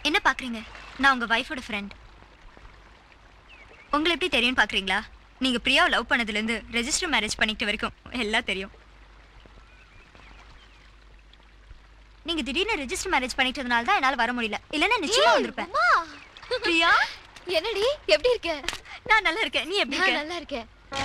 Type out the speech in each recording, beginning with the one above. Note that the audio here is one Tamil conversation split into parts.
என்ன பாக்குறீங்க நான் உங்க வைஃபோட ஃப்ரெண்ட் உங்களை எப்படி தெரியும்னு பாக்குறீங்களா நீங்க பிரியாவை லவ் பண்ணதுல இருந்து ரெஜிஸ்டர் மேரேஜ் பண்ணிக்கிட்ட வரைக்கும் எல்லாம் தெரியும் நீங்க திடீர்னு ரெஜிஸ்டர் மேரேஜ் பண்ணிட்டதுனால தான் என்னால வர முடியல இல்லன்னா நிச்சயமா வந்திருப்பேன் பிரியா என்னடி எப்படி இருக்க நான் நல்லா இருக்கேன் நீ எப்படி நான் இருக்க நல்லா இருக்கேன்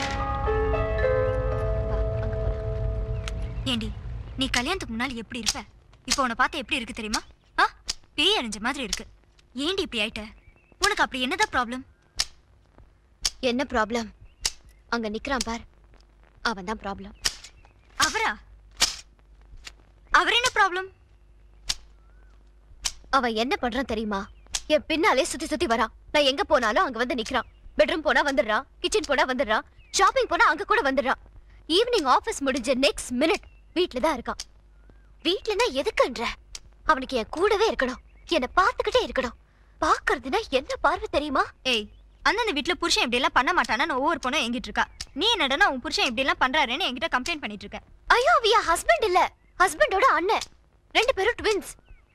ஏண்டி நீ கல்யாணத்துக்கு முன்னாடி எப்படி இருப்ப இப்போ உன்னை பார்த்தா எப்படி இருக்கு தெரியுமா ஆ பேய் அணிஞ்ச மாதிரி இருக்கு ஏண்டி இப்படி ஆயிட்ட உனக்கு அப்படி என்னதான் ப்ராப்ளம் என்ன ப்ராப்ளம் அங்க நிக்கிறான் பார் அவன் தான் ப்ராப்ளம் அவரா அவர் என்ன ப்ராப்ளம் அவன் என்ன பண்றான் தெரியுமா என் பின்னாலே சுத்தி சுத்தி வரான் நான் எங்க போனாலும் அங்க வந்து நிக்கிறான் பெட்ரூம் போனா வந்துடுறான் கிச்சன் போனா வந்துடுறான் ஷாப்பிங் போனா அங்க கூட வந்துடுறான் ஈவினிங் ஆபீஸ் முடிஞ்ச நெக்ஸ்ட் மினிட் வீட்ல தான் இருக்கான் வீட்லனா எதுக்குன்ற அவனுக்கு என் கூடவே இருக்கணும் என்னை பார்த்துக்கிட்டே இருக்கணும் பாக்குறதுனா என்ன பார்வை தெரியுமா ஏய் அந்தந்த வீட்ல புருஷன் இப்படி எல்லாம் பண்ண மாட்டானா ஒவ்வொரு பொண்ணும் எங்கிட்டு இருக்கா நீ என்னடனா உன் புருஷன் இப்படி எல்லாம் பண்றாருன்னு என்கிட்ட கம்ப்ளைண்ட் பண்ணிட்டு இருக்க ஐயோ அவியா ஹஸ்பண்ட் இல்ல ஹஸ்பண்டோட அண்ணன் ரெண்டு பேரும் ட்வின்ஸ்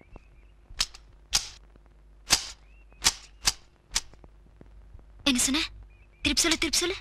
என்ன சொன்ன திருப்பி சொல்லு திருப்பி சொல்லு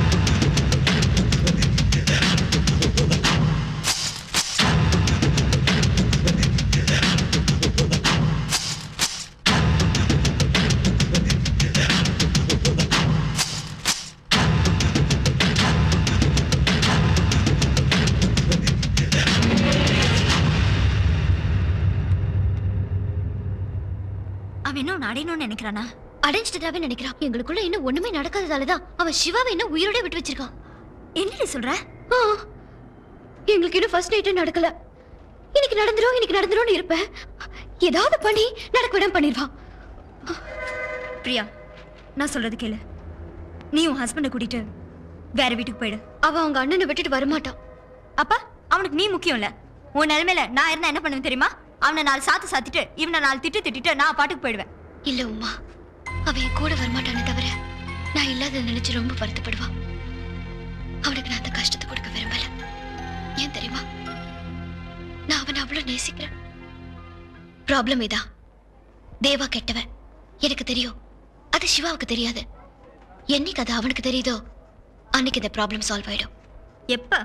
அவன் இன்னும் அடையணும்னு நினைக்கிறானா அடைஞ்சிட்டதாவே நினைக்கிறான் எங்களுக்குள்ள இன்னும் ஒண்ணுமே நடக்காததாலதான் அவன் சிவாவை இன்னும் உயிரோட விட்டு வச்சிருக்கான் என்னடி சொல்ற ஆ, எங்களுக்கு இன்னும் ஃபர்ஸ்ட் நைட்டே நடக்கல இன்னைக்கு நடந்துரும் இன்னைக்கு நடந்துரும்னு இருப்பேன் ஏதாவது பண்ணி நடக்க விடாம பண்ணிடுவான் பிரியா நான் சொல்றது கேளு நீ உன் ஹஸ்பண்டை கூட்டிட்டு வேற வீட்டுக்கு போயிடு அவன் அவங்க அண்ணனை விட்டுட்டு வரமாட்டான் அப்பா அவனுக்கு நீ முக்கியம் இல்ல உன் நிலைமையில நான் இருந்தா என்ன பண்ணுவேன் தெரியுமா அவனை நாலு சாத்து சாத்திட்டு இவனை நாலு திட்டு திட்டிட்டு நான் பாட்டுக்கு போயிடுவேன் இல்ல உமா அவன் என் கூட வரமாட்டானே தவிர நான் இல்லாத நினைச்சு ரொம்ப வருத்தப்படுவான் அவனுக்கு நான் அந்த கஷ்டத்தை கொடுக்க விரும்பல ஏன் தெரியுமா நான் அவனை அவ்வளவு நேசிக்கிறேன் ப்ராப்ளம் இதான் தேவா கெட்டவன் எனக்கு தெரியும் அது சிவாவுக்கு தெரியாது என்னைக்கு அது அவனுக்கு தெரியுதோ அன்னைக்கு இந்த ப்ராப்ளம் சால்வ் ஆயிடும் எப்ப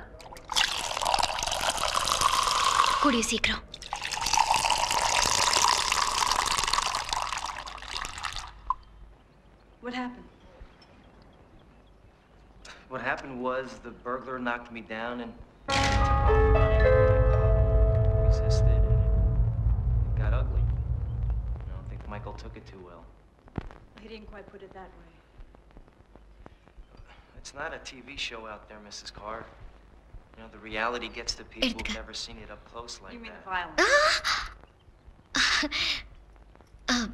கூடிய சீக்கிரம் What happened? What happened was the burglar knocked me down and resisted and it got ugly. I don't think Michael took it too well. He didn't quite put it that way. It's not a TV show out there, Mrs. Carr. You know, the reality gets to people who've never seen it up close like You mean that. the violence? Um,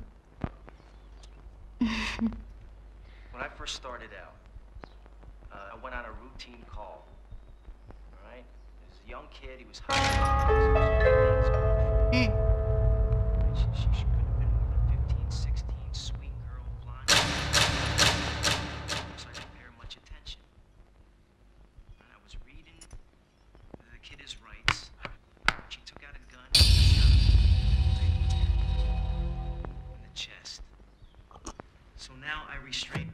When I first started out, uh, I went on a routine call. All right? There's a young kid, he was high. Hmm. She, she, she couldn't have been more than 15, 16, sweet girl, blonde. So I didn't pay her much attention. And I was reading the kid his rights. She took out a gun and shot him. In the chest. So now I restrain.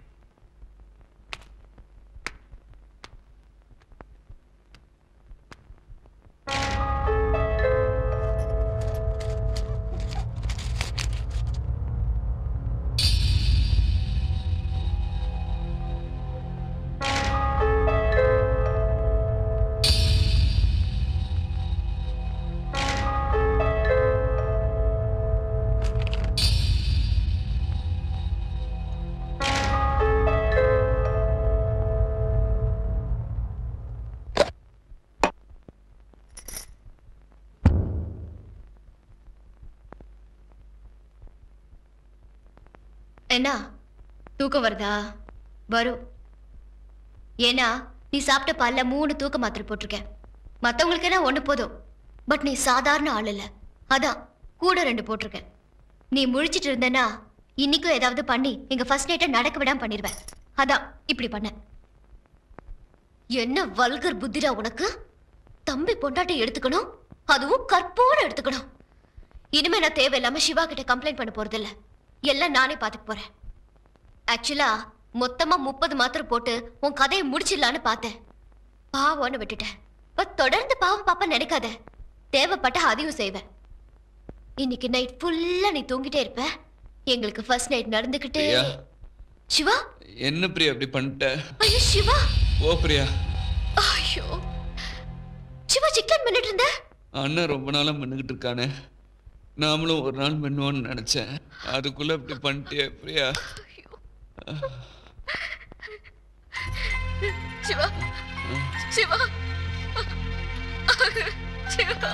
என்ன தூக்கம் வருதா வரும் ஏன்னா நீ சாப்பிட்ட பால்ல மூணு தூக்க மாத்திரை போட்டிருக்க மத்தவங்களுக்கு என்ன ஒண்ணு போதும் பட் நீ சாதாரண ஆள் இல்ல அதான் கூட ரெண்டு போட்டிருக்க நீ முழிச்சிட்டு இருந்தனா இன்னைக்கும் ஏதாவது பண்ணி எங்க ஃபர்ஸ்ட் நைட்டை நடக்க விடாம பண்ணிடுவேன் அதான் இப்படி பண்ண என்ன வல்கர் புத்திரா உனக்கு தம்பி பொண்டாட்டி எடுத்துக்கணும் அதுவும் கற்போட எடுத்துக்கணும் இனிமே நான் தேவையில்லாம சிவா கிட்ட கம்ப்ளைண்ட் பண்ண போறது இல்ல எல்லாம் நானே பாத்துக்க போறேன் ஆக்சுவலா மொத்தமா முப்பது மாத்திரை போட்டு உன் கதையை முடிச்சிடலான்னு பார்த்தேன் பாவம்னு விட்டுட்டேன் பட் தொடர்ந்து பாவம் பாப்பா நினைக்காத தேவைப்பட்ட அதையும் செய்வேன் இன்னைக்கு நைட் ஃபுல்லா நீ தூங்கிட்டே இருப்ப எங்களுக்கு ஃபர்ஸ்ட் நைட் நடந்துக்கிட்டு பிரியா. சிவா என்ன பிரியா இப்படி பண்ணிட்ட ஐயோ சிவா ஓ பிரியா ஐயோ சிவா சிக்கன் பண்ணிட்டு இருந்த அண்ணன் ரொம்ப நாளா மின்னுகிட்டு இருக்கானே நாமளும் ஒரு நாள் மின்னுவோன்னு நினைச்சேன் அதுக்குள்ள இப்படி பண்ணிட்டியே பிரியா சிவா சிவா சிவா